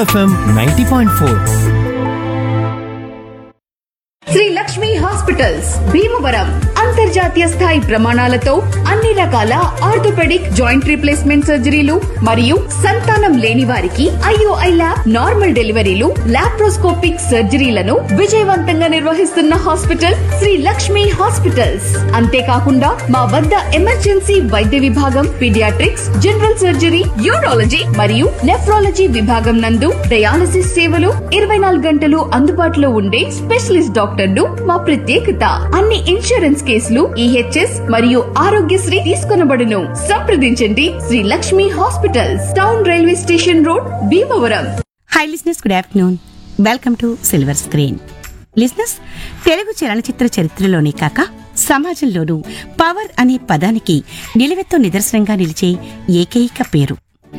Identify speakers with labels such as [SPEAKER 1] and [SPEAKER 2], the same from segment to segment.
[SPEAKER 1] FM ninety point four
[SPEAKER 2] Shri Lakshmi hospitals Bhimavaram అంతర్జాతీయ స్థాయి ప్రమాణాలతో అన్ని రకాల ఆర్థోపెడిక్ జాయింట్ రీప్లేస్మెంట్ సర్జరీలు మరియు సంతానం లేని వారికి ఐఓఐ ల్యాబ్ నార్మల్ డెలివరీలు లాప్రోస్కోపిక్ సర్జరీలను విజయవంతంగా నిర్వహిస్తున్న హాస్పిటల్ శ్రీ లక్ష్మి హాస్పిటల్స్ అంతేకాకుండా మా వద్ద ఎమర్జెన్సీ వైద్య విభాగం పీడియాట్రిక్స్ జనరల్ సర్జరీ యూరాలజీ మరియు నెఫ్రాలజీ విభాగం నందు డయాలసిస్ సేవలు ఇరవై నాలుగు గంటలు అందుబాటులో ఉండే స్పెషలిస్ట్ డాక్టర్లు మా ప్రత్యేకత అన్ని ఇన్సూరెన్స్ కేసులు ఈహెచ్ఎస్ మరియు ఆరోగ్యశ్రీ తీసుకొనబడును సంప్రదించండి Shri Lakshmi hospitals town railway station road Bhimavaram
[SPEAKER 3] hi listeners good afternoon welcome to silver screen listeners Telugu చలనచిత్ర చరిత్రలోనే కాక సమాజంలోనూ పవర్ అనే పదానికి నిలువెత్తు నిదర్శనంగా నిలిచే ఏకైక పేరు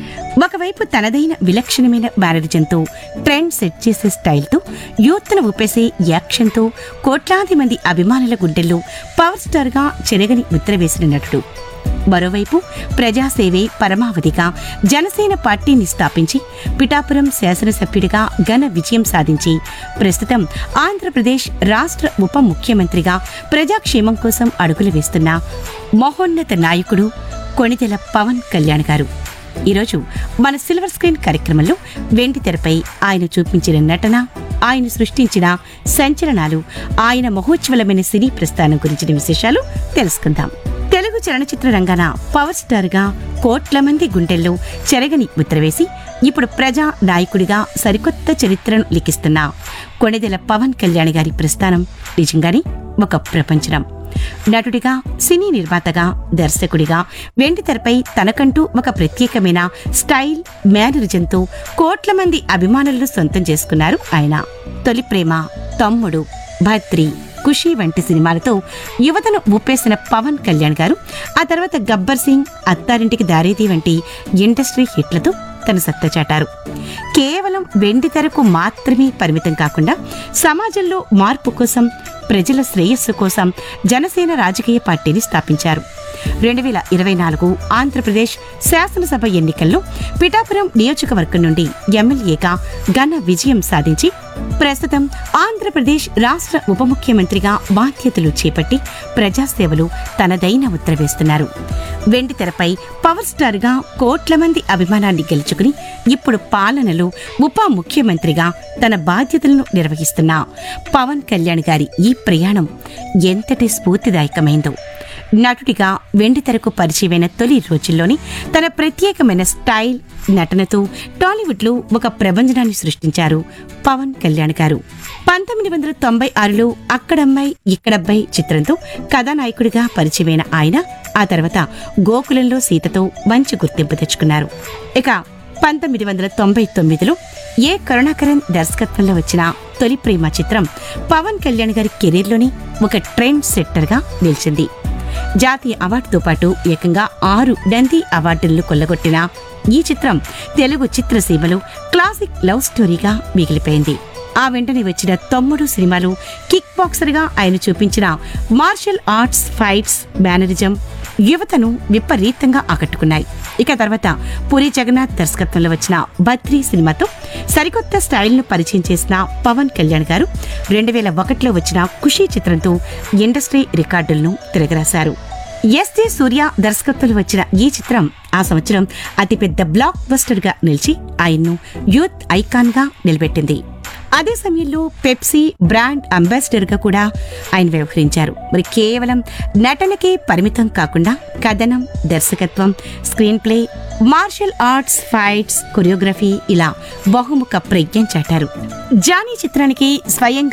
[SPEAKER 3] ఒకవైపు తనదైన విలక్షణమైన మేనరిజంతో ట్రెండ్ సెట్ చేసే స్టైల్తో యూత్ను ఊపేసే యాక్షన్తో కోట్లాది మంది అభిమానుల గుండెల్లో పవర్ స్టార్గా చెరగని ముద్ర వేసిన నటుడు మరోవైపు ప్రజాసేవే పరమావధిగా జనసేన పార్టీని స్థాపించి పిఠాపురం శాసనసభ్యుడిగా ఘన విజయం సాధించి ప్రస్తుతం ఆంధ్రప్రదేశ్ రాష్ట్ర ఉప ముఖ్యమంత్రిగా ప్రజాక్షేమం కోసం అడుగులు వేస్తున్న మహోన్నత నాయకుడు కొణిదెల పవన్ కళ్యాణ్ గారు ఈరోజు మన సిల్వర్ స్క్రీన్ కార్యక్రమంలో వెండి తెరపై ఆయన చూపించిన నటన ఆయన సృష్టించిన సంచలనాలు ఆయన మహోజ్వలమైన సినీ ప్రస్థానం గురించిన విశేషాలు తెలుసుకుందాం తెలుగు చలనచిత్ర రంగాన పవర్ స్టార్ గా కోట్ల మంది గుండెల్లో చెరగని ముద్రవేసి ఇప్పుడు ప్రజా నాయకుడిగా సరికొత్త చరిత్రను లిఖిస్తున్న కొణిదెల పవన్ కళ్యాణ్ గారి ప్రస్థానం నిజంగానే ఒక ప్రపంచనం నటుడిగా సినీ నిర్మాతగా దర్శకుడిగా వెండి తెరపై తనకంటూ ఒక ప్రత్యేకమైన స్టైల్ మేనరిజంతో కోట్ల మంది అభిమానులను సొంతం చేసుకున్నారు ఆయన తొలి ప్రేమ తమ్ముడు భద్రి ఖుషి వంటి సినిమాలతో యువతను ఊపేసిన పవన్ కళ్యాణ్ గారు ఆ తర్వాత గబ్బర్ సింగ్ అత్తారింటికి దారేది వంటి ఇండస్ట్రీ హిట్లతో తన సత్తా చాటారు కేవలం వెండి తెరకు మాత్రమే పరిమితం కాకుండా సమాజంలో మార్పు కోసం ప్రజల శ్రేయస్సు కోసం జనసేన రాజకీయ పార్టీని స్థాపించారు రెండు వేల ఇరవై నాలుగు ఆంధ్రప్రదేశ్ శాసనసభ ఎన్నికల్లో పిఠాపురం నియోజకవర్గం నుండి ఎమ్మెల్యేగా ఘన విజయం సాధించి ప్రస్తుతం ఆంధ్రప్రదేశ్ రాష్ట్ర ఉప ముఖ్యమంత్రిగా బాధ్యతలు చేపట్టి ప్రజాసేవలు తనదైన ముద్ర వేస్తున్నారు వెండి తెరపై పవర్ స్టార్ గా కోట్ల మంది అభిమానాన్ని గెలుచుకుని ఇప్పుడు పాలనలో ఉప ముఖ్యమంత్రిగా తన బాధ్యతలను నిర్వహిస్తున్న పవన్ కళ్యాణ్ గారి ఈ ప్రయాణం ఎంతటి స్ఫూర్తిదాయకమైందో నటుడిగా వెండి తెరకు పరిచయమైన తొలి రోజుల్లోనే తన ప్రత్యేకమైన స్టైల్ నటనతో టాలీవుడ్ లో ఒక ప్రభంజనాన్ని సృష్టించారు పవన్ కళ్యాణ్ గారు పంతొమ్మిది వందల తొంభై ఆరులో అక్కడమ్మాయి ఇక్కడబ్బాయి చిత్రంతో కథానాయకుడిగా పరిచయమైన ఆయన ఆ తర్వాత గోకులంలో సీతతో మంచి గుర్తింపు తెచ్చుకున్నారు ఇక పంతొమ్మిది వందల తొంభై తొమ్మిదిలో ఏ కరుణాకరన్ దర్శకత్వంలో వచ్చిన తొలి ప్రేమ చిత్రం పవన్ కళ్యాణ్ గారి కెరీర్లోని ఒక ట్రెండ్ సెట్టర్గా నిలిచింది జాతీయ అవార్డుతో పాటు ఏకంగా ఆరు నంది అవార్డులను కొల్లగొట్టిన ఈ చిత్రం తెలుగు చిత్రసీమలో క్లాసిక్ లవ్ స్టోరీగా మిగిలిపోయింది ఆ వెంటనే వచ్చిన తొమ్మిడు సినిమాలు కిక్ బాక్సర్గా ఆయన చూపించిన మార్షల్ ఆర్ట్స్ ఫైట్స్ మేనరిజం యువతను విపరీతంగా ఆకట్టుకున్నాయి ఇక తర్వాత పూరి జగన్నాథ్ దర్శకత్వంలో వచ్చిన బద్రీ సినిమాతో సరికొత్త స్టైల్ను పరిచయం చేసిన పవన్ కళ్యాణ్ గారు రెండు వేల ఒకటిలో వచ్చిన ఖుషీ చిత్రంతో ఇండస్ట్రీ రికార్డులను తిరగరాశారు ఎస్జే సూర్య దర్శకత్వంలో వచ్చిన ఈ చిత్రం ఆ సంవత్సరం అతిపెద్ద బ్లాక్ బస్టర్ గా నిలిచి ఆయన్ను యూత్ ఐకాన్ గా నిలబెట్టింది అదే సమయంలో పెప్సీ బ్రాండ్ అంబాసిడర్ గా కూడా ఆయన వ్యవహరించారు మరి కేవలం నటనకే పరిమితం కాకుండా కథనం దర్శకత్వం screenplay martial arts fights choreography ఇలా బహుముఖ ప్రజ్ఞం చాటారు జానీ చిత్రానికి స్వయంగా